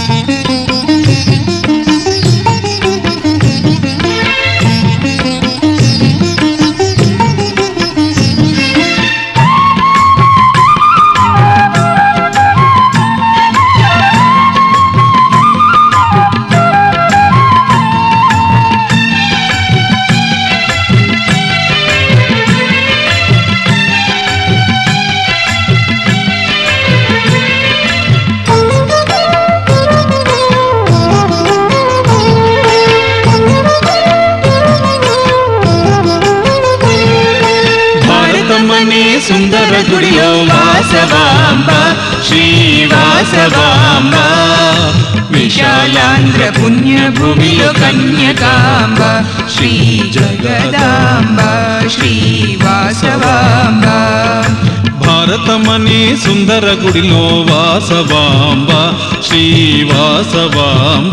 భారతమనే సుందర గుడిలో వాసవాంబ శ్రీవాసవాంబ విశాలాంధ్ర పుణ్యభూమిలో కన్యకాంబ శ్రీ జగదాంబ శ్రీవాసవాంబ భారతమనే సుందర గుడిలో వాసవాంబ శ్రీవాసవాంబ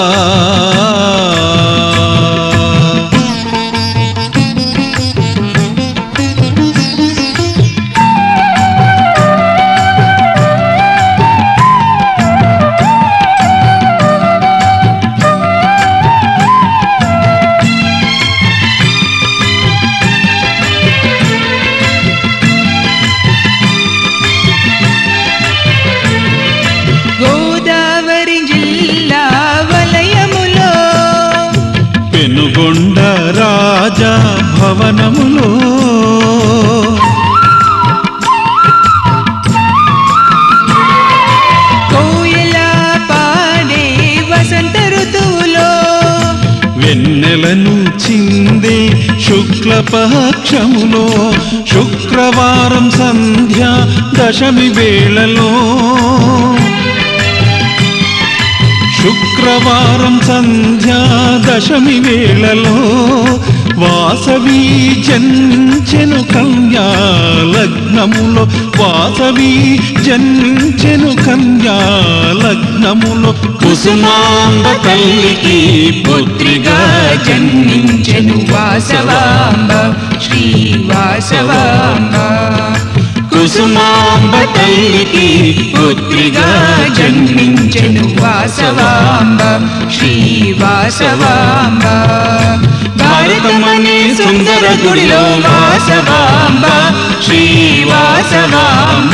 గోదావరి జిల్లా వలయములో పెనుగొండ రాజా భవనములో కోయల పాడే వసంత ఋతువులో వెన్నెలను చిందే శుక్లపక్షములో శుక్రవారం సంధ్య దశమి వేళలో శుక్రవారం సంధ్యా దశమి వేళలో వాసవి జన్చెను కన్యా లగ్నములో వాసవి జన్చెను కన్యా లగ్నములో కుసుమాంబ తల్లికి పుత్రిగా జన్మించెను వాసవాంబ శ్రీవాసవాంబ కుసుమాంబ తల్లికి పుత్రిగా జన్మించెను వాసవాంబ శ్రీవాసవాంబ భారతమనే సుందర గుడిలో వాసవాంబ శ్రీవాసవాంబ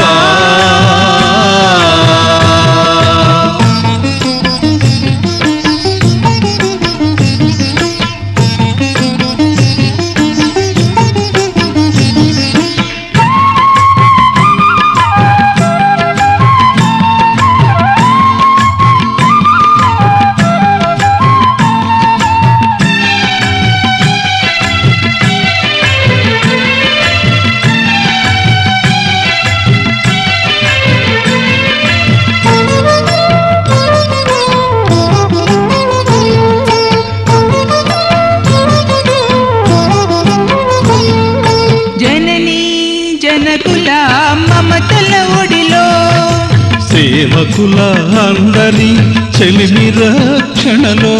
జననీ జనకుల మమతల ఒడిలో సేవకుల అందరి చెలిమి రక్షణలో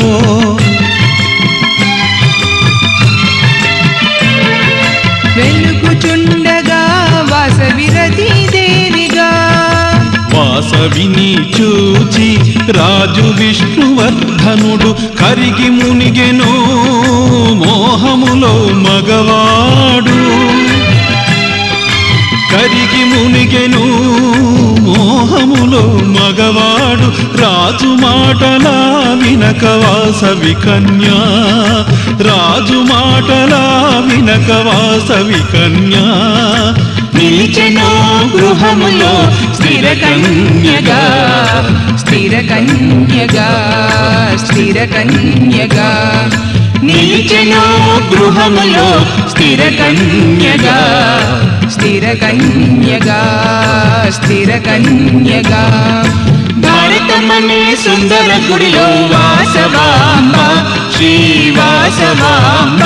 వెలుగుచుండగా వాసవిరతి దేవిగా వాసవిని చూచి రాజు విష్ణువర్ధనుడు కరిగి మునిగెను మోహములో మగవాడు కరిగి మునిగెను మోహములో మగవాడు రాజు మాటలా వినక వాసవి కన్యా రాజు మాటలా వినక వాసవి కన్యా నిలిచెను గృహములో స్థిర కన్యగా స్థిర కన్యగా స్థిర కన్యగా నిలిచెను గృహములో స్థిర కన్యగా స్థిర కన్యగా స్థిర కన్యగా భారతమనే సుందర గుడిలో వాసవాంబ శ్రీవాసవాంబ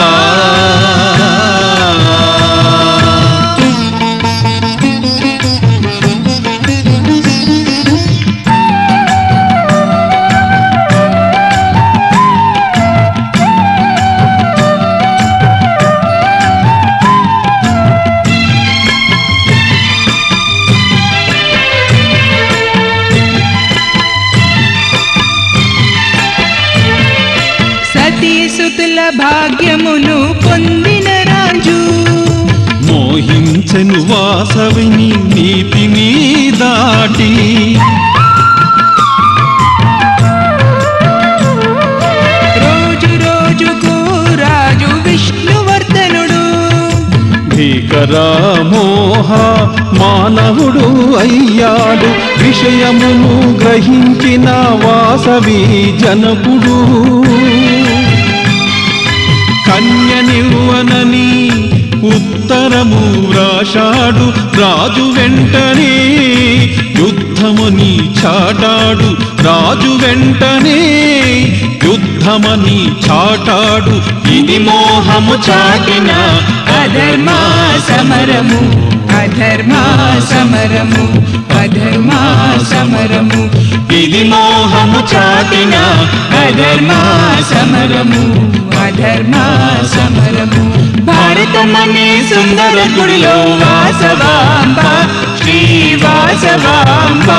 త్రిమూర్తుల భాగ్యమును పొందిన రాజు మోహించెను వాసవిని నీతిని దాటి రోజు రోజుకు రాజు విష్ణువర్ధనుడు భీకరా మోహ మానవుడు అయ్యాడు విషయమును గ్రహించిన వాసవి జనకుడు కన్యనివ్వనని ఉత్తరము వ్రాశాడు రాజు వెంటనే యుద్ధమని చాటాడు రాజు వెంటనే యుద్ధమని చాటాడు ఇది మోహము చాటిన అధర్మ సమరము అధర్మ సమరము అధర్మ సమరము ఇది మోహము చాటిన అధర్మ సమరము అధర్మ సమరము భారతమనే సుందర గుడిలో వాసవాంబ శ్రీ వాసవాంబ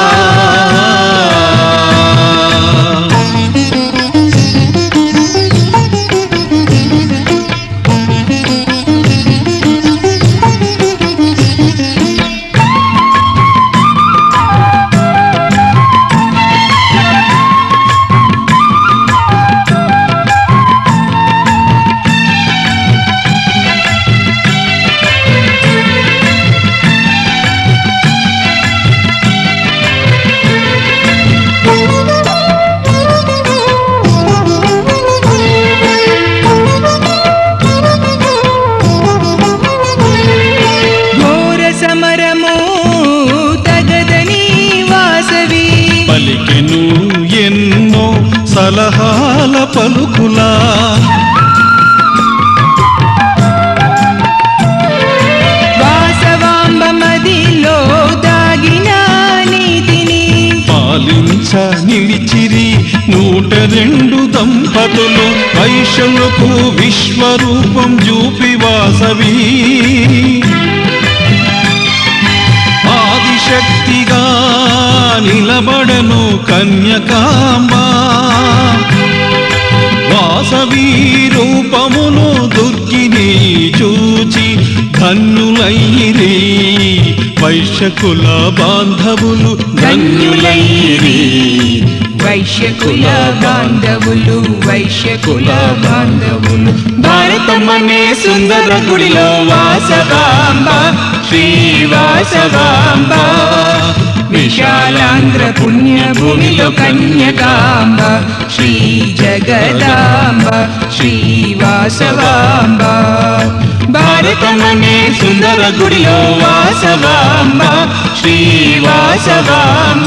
ఘోర సమరము తగదని వాసవి పలికెను ఎన్నో సలహాల పలుకులా వాసవాంబ మదిలో దాగిన నీతిని పాలించ నిలిచిరి నూట రెండు దంపతులు వైశ్యులకు విశ్వరూపం చూపి వాసవి ఆదిశక్తిగా నిలబడను కన్యకాంబా వాసవి రూపమును దుర్గిని చూచి ధన్యులైరి వైశ్యకుల బాంధవులు ధన్యులైరి వైశ్యకుల బాంధవులు వైశ్యకుల బాంధవులు భారతమనే సుందర గుడిలో వాసవాంబ శ్రీ వాసవాంబ విశాలాంధ్ర పుణ్య భూమిలో కన్యకాంబ శ్రీ జగదాంబ శ్రీ వాసవాంబ భారతమనే సుందర గుడిలో వాసవాంబ శ్రీ వాసవాంబ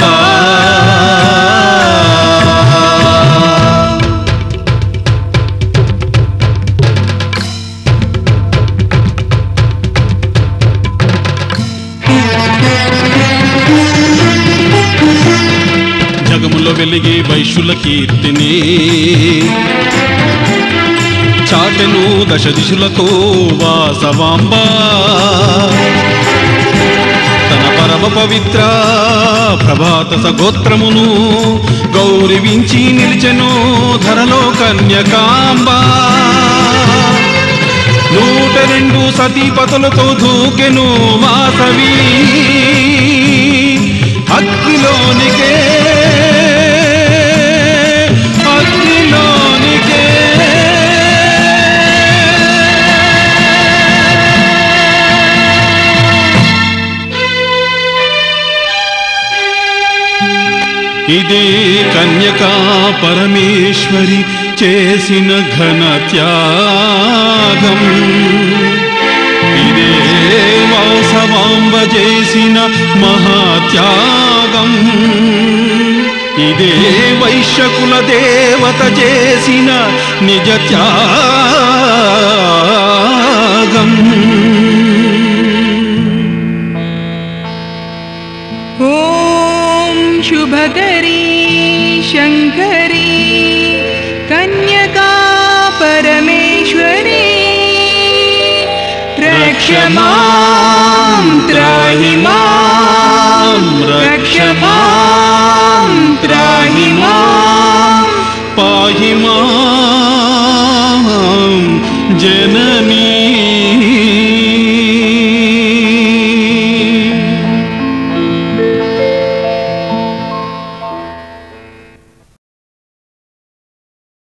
జగములో వెలిగే వైశ్యుల కీర్తిని చాటెను దశ దిశులకు వాసవాంబ తన పరమ పవిత్ర ప్రభాత సగోత్రమును గౌరవించి నిలిచెను ధరలో కన్యకాంబ నూట రెండు సతీపతులతో దూకెను వాసవి అగ్గిలోనికే అగ్గిలోనికే ఇదే కన్యకా పరమేశ్వరి చేసిన ఘన త్యాగం ఇదే వాసవాంబ చేసిన మహాత్యాగం ఇదే వైశ్యకుల దేవత చేసిన నిజ త్యాగం ॐ शुभकरी शङ्करी कन्यका परमेश्वरी रक्ष मां त्राहि मां रक्ष मां त्राहि मां పాహి మాం జననీ